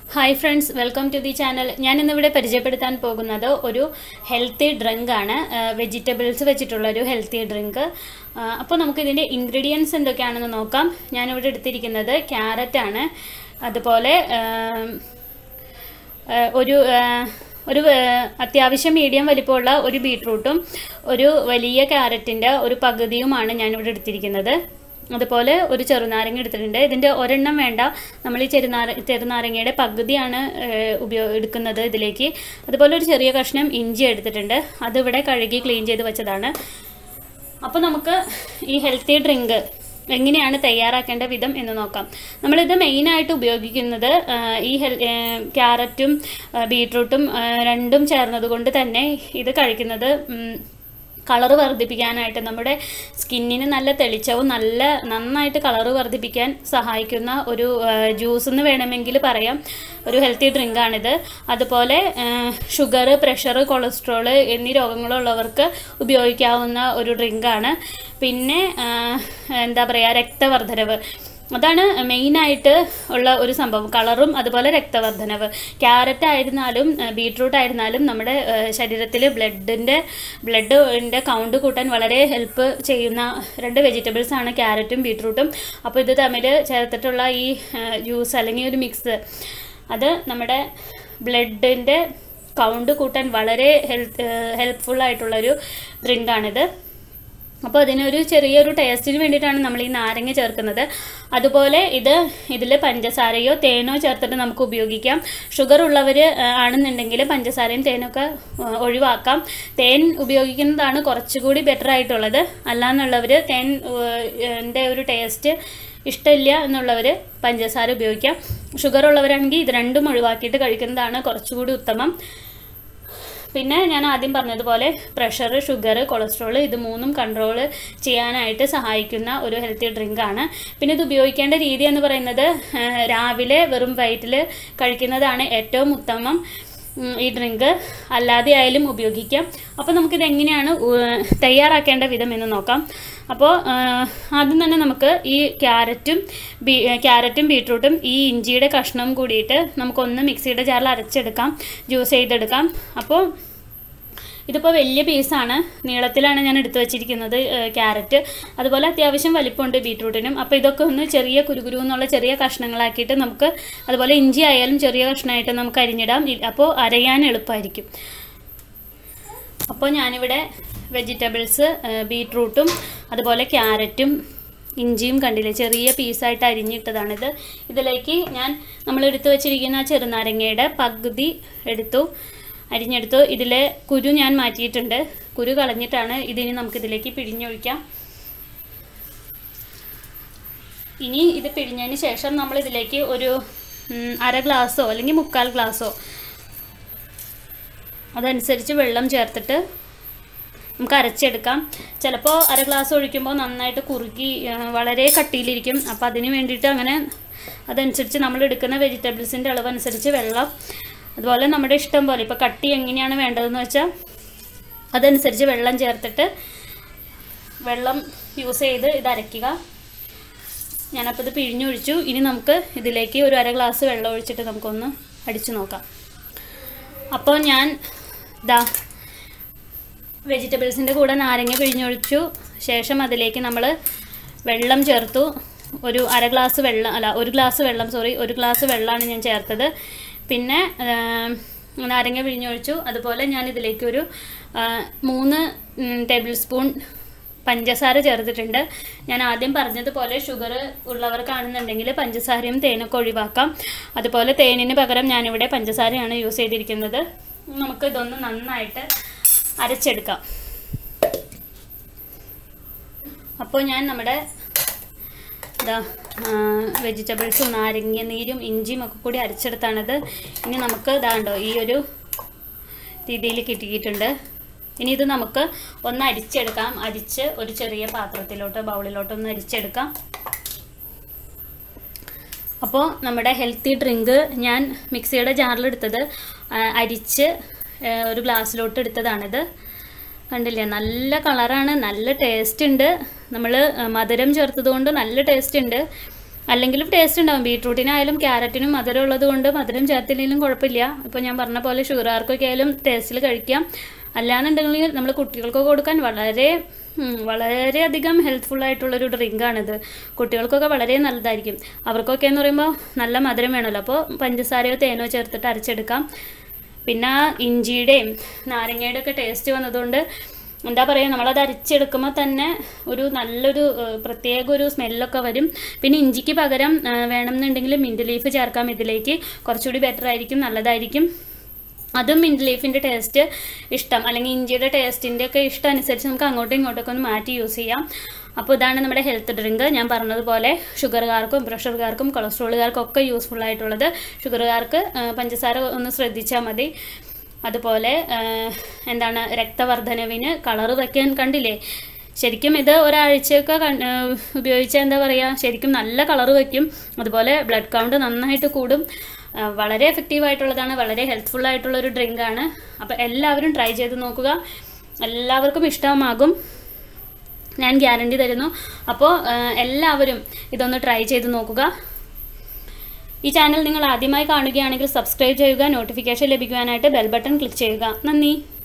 hi friends welcome to the channel ഞാൻ ഇന്നിവിടെ പരിചയപ്പെടുത്താൻ പോകുന്നത് ഒരു ഹെൽത്തി ഡ്രിങ്ക് ആണ് വെജിറ്റബിൾസ് വെച്ചിട്ടുള്ള ഒരു ഹെൽത്തി ഡ്രിങ്ക് അപ്പോൾ നമുക്ക് ഇതിൻ്റെ ഇൻഗ്രീഡിയൻസ് എന്തൊക്കെയാണെന്ന് നോക്കാം ഞാനിവിടെ എടുത്തിരിക്കുന്നത് ക്യാരറ്റ് ആണ് അതുപോലെ ആം, ആ, ഒരു ആ, ഒരു ആ, അത്യാവശ്യം മീഡിയം വലിപ്പമുള്ള ഒരു ബീട്രൂട്ടും ഒരു വലിയ ക്യാരറ്റിൻ്റെ ഒരു പകുതിയുമാണ് ഞാനിവിടെ എടുത്തിരിക്കുന്നത് അതുപോലെ ഒരു ചെറുനാരങ്ങ എടുത്തിട്ടുണ്ട് ഇതിൻ്റെ ഒരെണ്ണം വേണ്ട നമ്മൾ ഈ ചെറുനാര ചെറുനാരങ്ങയുടെ പകുതിയാണ് ഉപയോഗ എടുക്കുന്നത് ഇതിലേക്ക് അതുപോലെ ഒരു ചെറിയ കഷ്ണം ഇഞ്ചി എടുത്തിട്ടുണ്ട് അതിവിടെ കഴുകി ക്ലീൻ ചെയ്ത് വെച്ചതാണ് അപ്പോൾ നമുക്ക് ഈ ഹെൽത്തി ഡ്രിങ്ക് എങ്ങനെയാണ് തയ്യാറാക്കേണ്ട വിധം എന്ന് നോക്കാം നമ്മളിത് മെയിനായിട്ട് ഉപയോഗിക്കുന്നത് ആ, ഈ ഹെൽ ക്യാരറ്റും ആ, ബീട്രൂട്ടും ആ, രണ്ടും ചേർന്നത് കൊണ്ട് തന്നെ ഇത് കഴിക്കുന്നത് കളറ് വർദ്ധിപ്പിക്കാനായിട്ട് നമ്മുടെ സ്കിന്നിന് നല്ല തെളിച്ചവും നല്ല നന്നായിട്ട് കളറ് വർദ്ധിപ്പിക്കാൻ സഹായിക്കുന്ന ഒരു ജ്യൂസ് എന്ന് വേണമെങ്കിൽ പറയാം ഒരു ഹെൽത്തി ഡ്രിങ്കാണിത് അതുപോലെ ഷുഗർ പ്രഷർ കൊളസ്ട്രോൾ എന്നീ രോഗങ്ങളുള്ളവർക്ക് ഉപയോഗിക്കാവുന്ന ഒരു ഡ്രിങ്കാണ് പിന്നെ ആ, എന്താ പറയുക രക്തവർദ്ധനവ് അതാണ് മെയിനായിട്ട് ഉള്ള ഒരു സംഭവം കളറും അതുപോലെ രക്തവർദ്ധനവ് ക്യാരറ്റ് ആയിരുന്നാലും ബീട്രൂട്ട് ആയിരുന്നാലും നമ്മുടെ ശരീരത്തിൽ ബ്ലഡിൻ്റെ ബ്ലഡിൻ്റെ കൗണ്ട് കൂട്ടാൻ വളരെ ഹെൽപ്പ് ചെയ്യുന്ന രണ്ട് വെജിറ്റബിൾസ് ആണ് ക്യാരറ്റും ബീട്രൂട്ടും അപ്പോൾ ഇത് തമ്മിൽ ചേർത്തിട്ടുള്ള ഈ ജ്യൂസ് അല്ലെങ്കിൽ ഒരു മിക്സ് അത് നമ്മുടെ ബ്ലഡിൻ്റെ കൗണ്ട് കൂട്ടാൻ വളരെ ഹെൽത്ത് ഹെൽപ്ഫുൾ ആയിട്ടുള്ളൊരു ഡ്രിങ്കാണിത് അപ്പോൾ അതിനൊരു ചെറിയൊരു ടേസ്റ്റിന് വേണ്ടിയിട്ടാണ് നമ്മൾ ഈ നാരങ്ങ ചേർക്കുന്നത് അതുപോലെ ഇത് ഇതിൽ പഞ്ചസാരയോ തേനോ ചേർത്തിട്ട് നമുക്ക് ഉപയോഗിക്കാം ഷുഗർ ഉള്ളവർ ആണെന്നുണ്ടെങ്കിൽ പഞ്ചസാരയും തേനൊക്കെ ആ, ഒഴിവാക്കാം തേൻ ഉപയോഗിക്കുന്നതാണ് കുറച്ചുകൂടി ബെറ്റർ ആയിട്ടുള്ളത് അല്ലാന്നുള്ളവർ തേൻ ൻ്റെ ഒരു ടേസ്റ്റ് ഇഷ്ടമില്ല എന്നുള്ളവർ പഞ്ചസാര ഉപയോഗിക്കാം ഷുഗർ ഉള്ളവരാണെങ്കിൽ ഇത് രണ്ടും ഒഴിവാക്കിയിട്ട് കഴിക്കുന്നതാണ് കുറച്ചുകൂടി ഉത്തമം പിന്നെ ഞാൻ ആദ്യം പറഞ്ഞതുപോലെ പ്രഷർ ഷുഗർ കൊളസ്ട്രോൾ ഇത് മൂന്നും കൺട്രോൾ ചെയ്യാനായിട്ട് സഹായിക്കുന്ന ഒരു ഹെൽത്തി ഡ്രിങ്ക് ആണ് പിന്നെ ഇത് ഉപയോഗിക്കേണ്ട രീതി എന്ന് പറയുന്നത് ആ, രാവിലെ വെറും വയറ്റിൽ കഴിക്കുന്നതാണ് ഏറ്റവും ഉത്തമം ഉം, ഈ ഡ്രിങ്ക് അല്ലാതെ ആയാലും ഉപയോഗിക്കാം അപ്പോൾ നമുക്കിത് എങ്ങനെയാണ് ഉ- തയ്യാറാക്കേണ്ട വിധം എന്ന് നോക്കാം അപ്പോൾ ആ, ആദ്യം തന്നെ നമുക്ക് ഈ ക്യാരറ്റും ബീ ക്യാരറ്റും ബീട്രൂട്ടും ഈ ഇഞ്ചിയുടെ കഷ്ണവും കൂടിയിട്ട് നമുക്കൊന്ന് മിക്സിയുടെ ജാറിൽ അരച്ചെടുക്കാം ജ്യൂസ് ചെയ്തെടുക്കാം അപ്പോൾ ഇതിപ്പോൾ വലിയ പീസാണ് നീളത്തിലാണ് ഞാൻ എടുത്തു വച്ചിരിക്കുന്നത് ക്യാരറ്റ് അതുപോലെ അത്യാവശ്യം വലിപ്പമുണ്ട് ബീട്രൂട്ടിനും അപ്പോൾ ഇതൊക്കെ ഒന്ന് ചെറിയ കുരുകുരു എന്നുള്ള ചെറിയ കഷ്ണങ്ങളാക്കിയിട്ട് നമുക്ക് അതുപോലെ ഇഞ്ചി ആയാലും ചെറിയ കഷ്ണമായിട്ട് നമുക്ക് അരിഞ്ഞിടാം ഇ- അപ്പോൾ അരയാൻ എളുപ്പമായിരിക്കും അപ്പോൾ ഞാനിവിടെ വെജിറ്റബിൾസ് ബീട്രൂട്ടും അതുപോലെ ക്യാരറ്റും ഇഞ്ചിയും കണ്ടില്ലേ ചെറിയ പീസായിട്ട് അരിഞ്ഞിട്ടതാണിത് ഇതിലേക്ക് ഞാൻ നമ്മൾ എടുത്തു വച്ചിരിക്കുന്ന ആ ചെറുനാരങ്ങയുടെ പകുതി എടുത്തു അരിഞ്ഞെടുത്തു ഇതിലെ കുരു ഞാൻ മാറ്റിയിട്ടുണ്ട് കുരു കളഞ്ഞിട്ടാണ് ഇതിനി നമുക്കിതിലേക്ക് പിഴിഞ്ഞൊഴിക്കാം ഇനി ഇത് പിഴിഞ്ഞതിന് ശേഷം നമ്മൾ ഇതിലേക്ക് ഒരു ഉം, അര ഗ്ലാസ്സോ അല്ലെങ്കിൽ മുക്കാൽ ഗ്ലാസ്സോ അതനുസരിച്ച് വെള്ളം ചേർത്തിട്ട് നമുക്ക് അരച്ചെടുക്കാം ചിലപ്പോൾ അര ഗ്ലാസ് ഒഴിക്കുമ്പോൾ നന്നായിട്ട് കുറുകി ആ, വളരെ കട്ടിയിലിരിക്കും അപ്പോൾ അതിന് വേണ്ടിയിട്ട് അങ്ങനെ അതനുസരിച്ച് നമ്മൾ എടുക്കുന്ന വെജിറ്റബിൾസിൻ്റെ അളവനുസരിച്ച് വെള്ളം അതുപോലെ നമ്മുടെ ഇഷ്ടം പോലെ ഇപ്പോൾ കട്ടി എങ്ങനെയാണ് വേണ്ടതെന്ന് വെച്ചാൽ അതനുസരിച്ച് വെള്ളം ചേർത്തിട്ട് വെള്ളം യൂസ് ചെയ്ത് ഇത് അരയ്ക്കുക ഞാനപ്പോൾ ഇത് പിഴിഞ്ഞൊഴിച്ചു ഇനി നമുക്ക് ഇതിലേക്ക് ഒരു അര ഗ്ലാസ് വെള്ളം ഒഴിച്ചിട്ട് നമുക്കൊന്ന് അടിച്ചു നോക്കാം അപ്പോൾ ഞാൻ ദാ വെജിറ്റബിൾസിൻ്റെ കൂടെ നാരങ്ങ പിഴിഞ്ഞൊഴിച്ചു ശേഷം അതിലേക്ക് നമ്മൾ വെള്ളം ചേർത്തു ഒരു അര ഗ്ലാസ് വെള്ളം അല്ല ഒരു ഗ്ലാസ് വെള്ളം സോറി ഒരു ഗ്ലാസ് വെള്ളമാണ് ഞാൻ ചേർത്തത് പിന്നെ ആ, നാരങ്ങ പിഴിഞ്ഞൊഴിച്ചു അതുപോലെ ഞാൻ ഇതിലേക്ക് ഒരു ആ, മൂന്ന് ടേബിൾ സ്പൂൺ പഞ്ചസാര ചേർത്തിട്ടുണ്ട് ഞാൻ ആദ്യം പറഞ്ഞതുപോലെ ഷുഗർ ഉള്ളവർക്കാണെന്നുണ്ടെങ്കിൽ പഞ്ചസാരയും തേനൊക്കെ ഒഴിവാക്കാം അതുപോലെ തേനിന് പകരം ഞാനിവിടെ പഞ്ചസാരയാണ് യൂസ് ചെയ്തിരിക്കുന്നത് നമുക്ക് ഇതൊന്ന് നന്നായിട്ട് അരച്ചെടുക്കാം അപ്പോൾ ഞാൻ നമ്മുടെ ഇതാ വെജിറ്റബിൾസും നാരങ്ങ നീരും ഇഞ്ചിയും ഒക്കെ കൂടി അരച്ചെടുത്താണിത് ഇനി നമുക്ക് ഇതാണ്ടോ ഈ ഒരു രീതിയിൽ കിട്ടിയിട്ടുണ്ട് ഇനി ഇത് നമുക്ക് ഒന്ന് അരിച്ചെടുക്കാം അരിച്ച് ഒരു ചെറിയ പാത്രത്തിലോട്ട് ബൗളിലോട്ട് ഒന്ന് അരിച്ചെടുക്കാം അപ്പോൾ നമ്മുടെ ഹെൽത്തി ഡ്രിങ്ക് ഞാൻ മിക്സിയുടെ ജാറിലെടുത്തത് ആ, അരിച്ച് ആ, ഒരു ഗ്ലാസ്സിലോട്ട് എടുത്തതാണിത് കണ്ടില്ലേ നല്ല കളറാണ് നല്ല ടേസ്റ്റ് ഉണ്ട് നമ്മൾ മധുരം ചേർത്തത് കൊണ്ട് നല്ല ടേസ്റ്റ് ഉണ്ട് അല്ലെങ്കിലും ടേസ്റ്റ് ഉണ്ടാവും ബീട്രൂട്ടിനായാലും ക്യാരറ്റിനും മധുരം ഉള്ളത് കൊണ്ട് മധുരം ചേർത്തില്ലെങ്കിലും കുഴപ്പമില്ല ഇപ്പോൾ ഞാൻ പറഞ്ഞ പോലെ ഷുഗറുകാർക്കൊക്കെ ആയാലും ടേസ്റ്റിൽ കഴിക്കാം അല്ലാന്നുണ്ടെങ്കിൽ നമ്മൾ കുട്ടികൾക്ക് കൊടുക്കാൻ വളരെ ഉം, വളരെയധികം ഹെൽത്ത്ഫുൾ ആയിട്ടുള്ളൊരു ഡ്രിങ്കാണിത് കുട്ടികൾക്കൊക്കെ വളരെ നല്ലതായിരിക്കും അവർക്കൊക്കെ എന്ന് പറയുമ്പോൾ നല്ല മധുരം വേണമല്ലോ അപ്പോൾ പഞ്ചസാരയോ തേനോ ചേർത്തിട്ട് അരച്ചെടുക്കാം പിന്നെ ഇഞ്ചിയുടെയും നാരങ്ങയുടെ ഒക്കെ ടേസ്റ്റ് വന്നതുകൊണ്ട് എന്താ പറയുക നമ്മളത് അരച്ചെടുക്കുമ്പോൾ തന്നെ ഒരു നല്ലൊരു ഏഹ്, പ്രത്യേക ഒരു സ്മെല്ലൊക്കെ വരും പിന്നെ ഇഞ്ചിക്ക് പകരം ഏഹ്, വേണമെന്നുണ്ടെങ്കിൽ മിൻറ്റ് ലീഫ് ചേർക്കാം ഇതിലേക്ക് കുറച്ചുകൂടി ബെറ്റർ ആയിരിക്കും നല്ലതായിരിക്കും അതും മിൻറ്റ് ലീഫിൻ്റെ ടേസ്റ്റ് ഇഷ്ടം അല്ലെങ്കിൽ ഇഞ്ചിയുടെ ടേസ്റ്റിൻ്റെ ഒക്കെ ഇഷ്ടം അനുസരിച്ച് നമുക്ക് അങ്ങോട്ടും ഇങ്ങോട്ടൊക്കെ ഒന്ന് മാറ്റി യൂസ് ചെയ്യാം അപ്പോൾ ഇതാണ് നമ്മുടെ ഹെൽത്ത് ഡ്രിങ്ക് ഞാൻ പറഞ്ഞതുപോലെ ഷുഗറുകാർക്കും പ്രഷറുകാർക്കും കൊളസ്ട്രോളുകാർക്കും ഒക്കെ യൂസ്ഫുൾ ആയിട്ടുള്ളത് ഷുഗറുകാർക്ക് ആ, പഞ്ചസാര ഒന്ന് ശ്രദ്ധിച്ചാൽ മതി അതുപോലെ ആ, എന്താണ് രക്തവർദ്ധനവിന് കളറ് വയ്ക്കാൻ കണ്ടില്ലേ ശരിക്കും ഇത് ഒരാഴ്ചയൊക്കെ കൺ- ആ, ഉപയോഗിച്ചാൽ എന്താ പറയുക ശരിക്കും നല്ല കളറ് വയ്ക്കും അതുപോലെ ബ്ലഡ് കൗണ്ട് നന്നായിട്ട് കൂടും ആ, വളരെ എഫക്റ്റീവ് ആയിട്ടുള്ളതാണ് വളരെ ഹെൽപ്ഫുൾ ആയിട്ടുള്ള ഒരു ഡ്രിങ്ക് ആണ് അപ്പോൾ എല്ലാവരും ട്രൈ ചെയ്ത് നോക്കുക എല്ലാവർക്കും ഇഷ്ടമാകും ഞാൻ ഗ്യാരണ്ടി തരുന്നു അപ്പോൾ എല്ലാവരും ഇതൊന്ന് ട്രൈ ചെയ്ത് നോക്കുക ഈ ചാനൽ നിങ്ങൾ ആദ്യമായി കാണുകയാണെങ്കിൽ സബ്സ്ക്രൈബ് ചെയ്യുക നോട്ടിഫിക്കേഷൻ ലഭിക്കുവാനായിട്ട് ബെൽ ബട്ടൺ ക്ലിക്ക് ചെയ്യുക നന്ദി